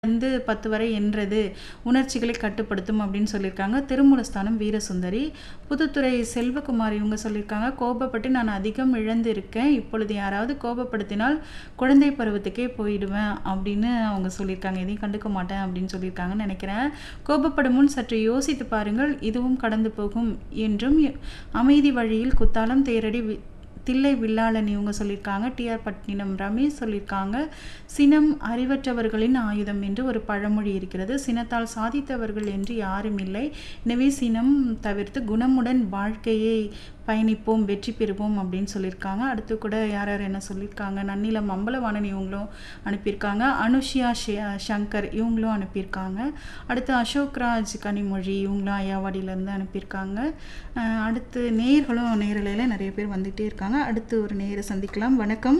வந்து 10 வரை எண்றது உணர்ச்சிகளை கட்டுப்படுத்தும் அப்படின்னு சொல்லியிருக்காங்க. திருமூலஸ்தானம் வீரசுந்தரி. புதுத்துறை செல்வகுமார் இவங்க சொல்லியிருக்காங்க, கோபப்பட்டு நான் அதிகம் இழந்திருக்கேன். இப்பொழுது யாராவது கோபப்படுத்தினால் குழந்தை பருவத்துக்கே போயிடுவேன் அப்படின்னு அவங்க சொல்லியிருக்காங்க. எதையும் கண்டுக்க மாட்டேன் அப்படின்னு சொல்லியிருக்காங்கன்னு நினைக்கிறேன். கோபப்படும் முன் சற்று யோசித்து பாருங்கள். இதுவும் கடந்து போகும் என்றும் அமைதி வழியில் குத்தாலம் தேரடி வி தில்லை வில்லாளன் இவங்க சொல்லியிருக்காங்க. டி.ஆர். பட்டினம் ரமேஷ் சொல்லியிருக்காங்க. சினம் அறிவற்றவர்களின் ஆயுதம் என்று ஒரு பழமொழி இருக்கிறது. சினத்தால் சாதித்தவர்கள் என்று யாரும் இல்லை. எனவே சினம் தவிர்த்து குணமுடன் வாழ்க்கையை பயணிப்போம், வெற்றி பெறுவோம் அப்படின்னு சொல்லியிருக்காங்க. அடுத்து கூட யார் யார் என்ன சொல்லியிருக்காங்க, நன்னிலம் அம்பலவாணன் இவங்களும் அனுப்பியிருக்காங்க. அனுஷியா ஷ சங்கர் இவங்களும் அனுப்பியிருக்காங்க. அடுத்து அசோக்ராஜ் கனிமொழி இவங்களும் ஐயாவாடியிலேருந்து அனுப்பியிருக்காங்க. அ அடுத்து நேயர்களும் நேரலையில நிறைய பேர் வந்துட்டே இருக்காங்க. அடுத்து ஒரு நேயரை சந்திக்கலாம். வணக்கம்.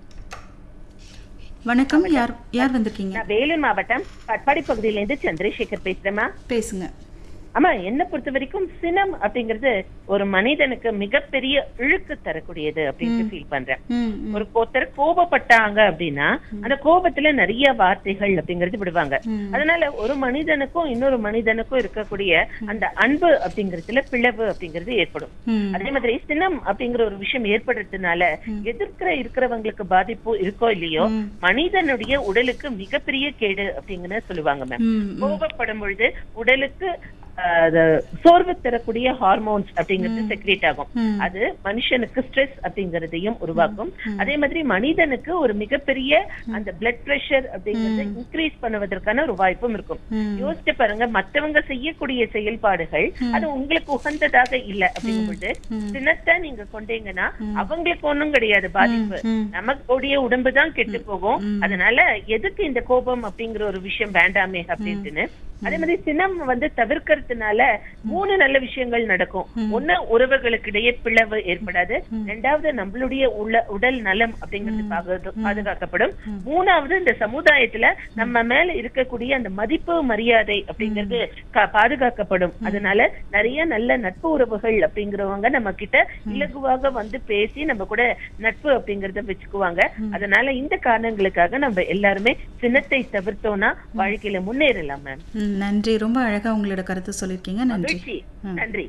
வணக்கம். யார் யார் வந்திருக்கீங்க? நான் வேலூர் மாவட்டம் பட்பாடி பகுதியிலேருந்து சந்திரசேகர் பேசுறேம்மா பேசுங்க. ஆமா என்ன பொறுத்த வரைக்கும் சினம் அப்படிங்கிறது ஒரு மனிதனுக்கு மிகப்பெரிய இழுக்கு தரக்கூடியது அப்படின்னு ஃபீல் பண்றேன் ம், ம். ஒரு ஒருத்தர் கோபப்பட்டாங்க அப்படின்னா அந்த கோபத்துல நிறைய வார்த்தைகள் அப்படிங்கிறது விடுவாங்க ம். அதனால ஒரு மனிதனுக்கும் இன்னொரு மனிதனுக்கும் இருக்கக்கூடிய அந்த அன்பு அப்படிங்கறதுல பிளவு அப்படிங்கிறது ஏற்படும் ம். அதே மாதிரி சினம் அப்படிங்கிற ஒரு விஷயம் ஏற்படுறதுனால எதிர்க்கிற இருக்கிறவங்களுக்கு பாதிப்பு இருக்கோ இல்லையோ ம். மனிதனுடைய உடலுக்கு மிகப்பெரிய கேடு அப்படிங்கன்னு சொல்லுவாங்க மேம் ம், ம். கோபப்படும் பொழுது உடலுக்கு ஆஹ், அது சோர்வு தரக்கூடிய ஹார்மோன்ஸ் அப்படிங்கிறது செக்ரேட் ஆகும் ம். அது மனுஷனுக்கு ஸ்ட்ரெஸ் அப்படிங்கறதையும் உருவாக்கும் அதே மாதிரி மனிதனுக்கு ஒரு மிகப்பெரிய அந்த பிளட் பிரஷர் அப்படிங்கறது இன்க்ரீஸ் பண்ணுவதற்கான ஒரு வாய்ப்பும் இருக்கும் ம். யோசிச்சு பாருங்க மத்தவங்க செய்யக்கூடிய செயல்பாடுகள் அது உங்களுக்கு உகந்ததாக இல்ல அப்படிங்கும்போது சினத்தை நீங்க கொண்டீங்கன்னா அவங்களுக்கு ஒண்ணும் கிடையாது பாதிப்பு ம். நமக்குடைய உடம்பு தான் கெட்டு போகும் அதனால எதுக்கு இந்த கோபம் அப்படிங்கிற ஒரு விஷயம் வேண்டாமே அப்படின்ட்டுன்னு அதே மாதிரி சினம் வந்து தவிர்க்கறதுனால மூணு நல்ல விஷயங்கள் நடக்கும் ஒண்ணு உறவுகளுக்கு இடையே பிளவு ஏற்படாது ரெண்டாவது நம்மளுடைய உள்ள உடல் நலம் அப்படிங்கிறது பாது- பாதுகாக்கப்படும் மூணாவது இந்த சமுதாயத்துல நம்ம மேல இருக்கக்கூடிய அந்த மதிப்பு மரியாதை அப்படிங்கிறது கா- பாதுகாக்கப்படும் அதனால நிறைய நல்ல நட்பு உறவுகள் அப்படிங்கிறவங்க நம்ம கிட்ட இலகுவாக வந்து பேசி நம்ம கூட நட்பு அப்படிங்கறத வச்சுக்குவாங்க அதனால இந்த காரணங்களுக்காக நம்ம எல்லாருமே சின்னத்தை தவிர்த்தோம்னா வாழ்க்கையில முன்னேறலாம் மேம் ம், நன்றி ரொம்ப அழகா உங்களோட கருத்து சொல்லியிருக்கீங்க நன்றி மகிழ்ச்சி நன்றி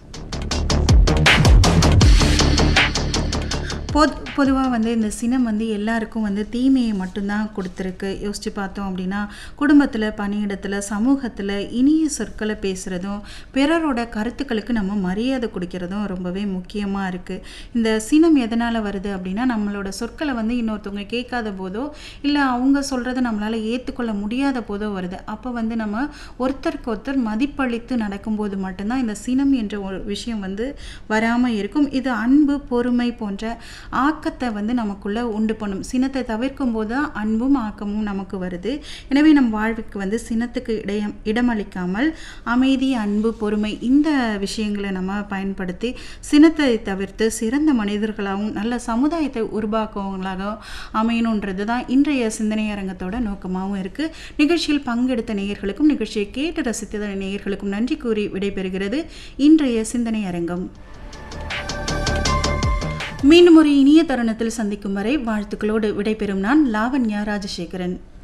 பொது பொதுவாக வந்து இந்த சினம் வந்து எல்லாருக்கும் வந்து தீமையை மட்டும்தான் கொடுத்துருக்கு யோசித்து பார்த்தோம் அப்படின்னா குடும்பத்தில் பணியிடத்தில் சமூகத்தில் இனிய சொற்களை பேசுகிறதும் பிறரோட கருத்துக்களுக்கு நம்ம மரியாதை கொடுக்கறதும் ரொம்பவே முக்கியமாக இருக்குது இந்த சினம் எதனால் வருது அப்படின்னா நம்மளோட சொற்களை வந்து இன்னொருத்தவங்க கேட்காத போதோ இல்லை அவங்க சொல்கிறத நம்மளால் ஏற்றுக்கொள்ள முடியாத போதோ வருது அப்போ வந்து நம்ம ஒருத்தருக்கு ஒருத்தர் மதிப்பளித்து நடக்கும்போது மட்டும்தான் இந்த சினம் என்ற ஒரு விஷயம் வந்து வராமல் இருக்கும் இது அன்பு பொறுமை போன்ற ஆக்கத்தை வந்து நமக்குள்ள உண்டு பண்ணும் சினத்தை தவிர்க்கும் போது தான் அன்பும் ஆக்கமும் நமக்கு வருது எனவே நம் வாழ்வுக்கு வந்து சினத்துக்கு இடம் இடமளிக்காமல் அமைதி அன்பு பொறுமை இந்த விஷயங்களை நம்ம பயன்படுத்தி சினத்தை தவிர்த்து சிறந்த மனிதர்களாகவும் நல்ல சமுதாயத்தை உருவாக்குவவங்களாகவும் அமையணுன்றது தான் இன்றைய சிந்தனை அரங்கத்தோட நோக்கமாகவும் இருக்குது நிகழ்ச்சியில் பங்கெடுத்த நேயர்களுக்கும் நிகழ்ச்சியை கேட்டு ரசித்த நேயர்களுக்கும் நன்றி கூறி விடைபெறுகிறது இன்றைய சிந்தனை அரங்கம் மீண்டும் ஒரு இனிய தருணத்தில் சந்திக்கும் வரை வாழ்த்துக்களோடு விடைபெறும் நான் லாவண்யா ராஜசேகரன்